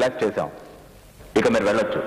Relax చేశాం ఇక మీరు వెళ్ళొచ్చు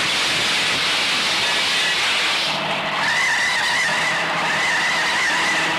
ఆ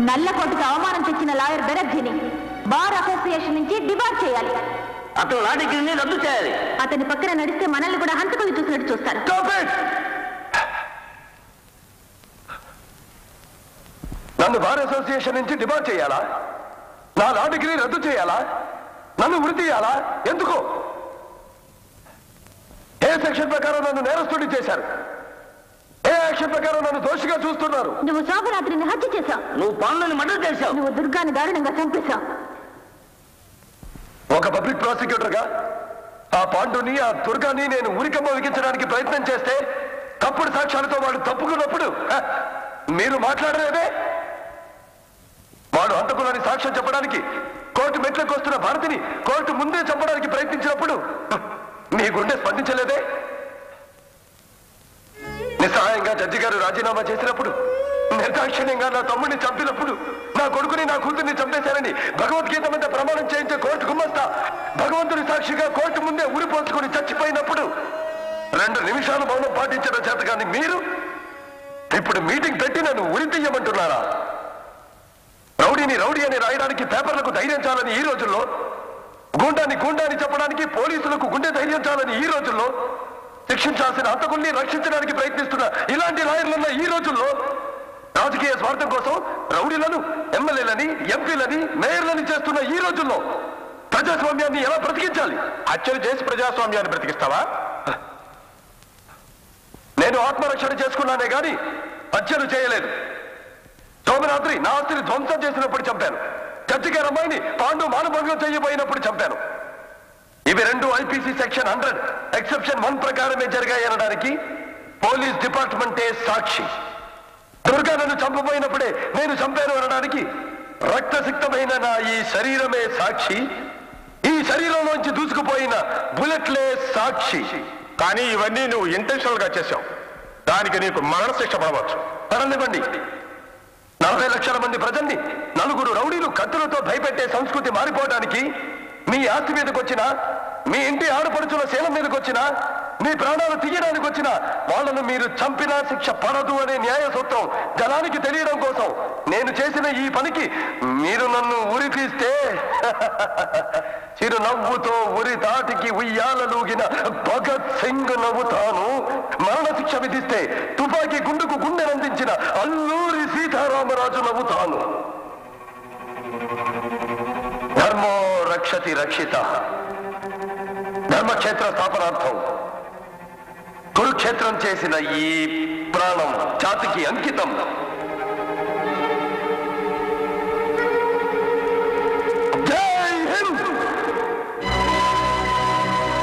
నల్లకోటకు అవమానం తెచ్చిన లాయర్ బెనర్జీని బార్ అసోసియేషన్ నుంచి డిబార్ చేయాలి అతను లా డిగ్రీని రద్దు చేయాలి అతని పక్కన నడిస్తే మనల్ని కూడా హంతకులు చూసినట్టు చూస్తారు Stop it! నన్ను బార్ అసోసియేషన్ నుంచి డిమాండ్ చేయాలా నా లా డిగ్రీ రద్దు చేయాలా నన్ను వృత్తి చేయాలా ఎందుకు ఏ సెక్షన్ ప్రకారం నన్ను నేరస్తుడి చేశారు ఏ యాక్షన్ ప్రకారం నన్ను దోషిగా చూస్తున్నారు నువ్వు శోభరాత్రిని హత్య చేశావు నువ్వు పనులను మర్డర్ చేశావు నువ్వు దుర్గాని దారుణంగా చంపేశావు ఒక పబ్లిక్ ప్రాసిక్యూటర్ గా ఆ పాండుని ఆ దుర్గాని నేను ఉరికమ్మ విగించడానికి ప్రయత్నం చేస్తే తప్పుడు సాక్ష్యాలతో వాడు తప్పుకున్నప్పుడు హ, మీరు మాట్లాడలేదే వాడు హంతకులని సాక్ష్యం చెప్పడానికి కోర్టు మెట్లకు వస్తున్న భారతిని కోర్టు ముందే చంపడానికి ప్రయత్నించినప్పుడు హ, మీ గుండె స్పందించలేదే నిస్సహాయంగా జడ్జి గారు రాజీనామా చేసినప్పుడు నిర్దాక్షిణ్యంగా నా తమ్ముడిని చంపినప్పుడు నా కొడుకుని నా కూతుర్ని చంపేశారని భగవద్గీత మీద ప్రమాణం చేయించే కోర్టు గుమ్మస్తా భగవంతుని సాక్షిగా కోర్టు ముందే ఉరిపోసుకుని చచ్చిపోయినప్పుడు రెండు నిమిషాలు మౌనం పాటించిన చేత కానీ మీరు ఇప్పుడు మీటింగ్ పెట్టి నన్ను ఉరి తీయమంటున్నారా రౌడీని రౌడీ అని రాయడానికి పేపర్లకు ధైర్యం చాలని ఈ రోజుల్లో గూండాన్ని గూండాని చెప్పడానికి పోలీసులకు గుండె ధైర్యం చాలని ఈ రోజుల్లో శిక్షించాల్సిన హంతకుల్ని రక్షించడానికి ప్రయత్నిస్తున్న ఇలాంటి లాయర్లున్న ఈ రోజుల్లో రాజకీయ స్వార్థం కోసం రౌడీలను ఎమ్మెల్యేలని ఎంపీలని మేయర్లని చేస్తున్న ఈ రోజుల్లో ప్రజాస్వామ్యాన్ని ఎలా బ్రతికించాలి హత్యలు చేసి ప్రజాస్వామ్యాన్ని బ్రతికిస్తావా నేను ఆత్మరక్షణ చేసుకున్నానే గాని హత్యలు చేయలేదు సోమరాత్రి నా ఆస్తిని ధ్వంసం చేసినప్పుడు చంపాను జడ్జి గారి అమ్మాయిని పాండు మానభంగం చేయబోయినప్పుడు చంపాను ఇవి రెండు IPC section hundred exception one ప్రకారమే జరిగాయి అనడానికి పోలీస్ డిపార్ట్మెంటే సాక్షి దుర్గా నన్ను చంపబోయినప్పుడే నేను చంపాను అనడానికి రక్తసిక్తమైన నా ఈ శరీరమే సాక్షి ఈ శరీరంలోంచి దూసుకుపోయిన బుల్లెట్లే సాక్షి కానీ ఇవన్నీ నువ్వు ఇంటెన్షనల్ గా చేశావు దానికి నీకు మరణ శిక్ష పడవచ్చు తరలివ్వండి నలభై లక్షల మంది ప్రజల్ని నలుగురు రౌడీలు కత్తులతో భయపెట్టే సంస్కృతి మారిపోవడానికి మీ ఆస్తి మీదకి వచ్చినా మీ ఇంటి ఆడపడుచుల శీలం మీదకి వచ్చినా మీ ప్రాణాలు తీయడానికి వచ్చినా వాళ్ళను మీరు చంపినా శిక్ష పడదు అనే న్యాయ సూత్రం జనానికి తెలియడం కోసం నేను చేసిన ఈ పనికి మీరు నన్ను ఉరి తీస్తే చిరు నవ్వుతో ఉరి తాటికి ఉయ్యాలలూగిన భగత్ సింగ్ నవ్వుతాను మరణ శిక్ష విధిస్తే తుపాకీ గుండుకు గుండెనందించిన అల్లూరి సీతారామరాజు నవ్వుతాను ధర్మో రక్షతి రక్షిత ధర్మక్షేత్ర స్థాపనార్థం కురుక్షేత్రం చేసిన ఈ ప్రాణం జాతికి అంకితం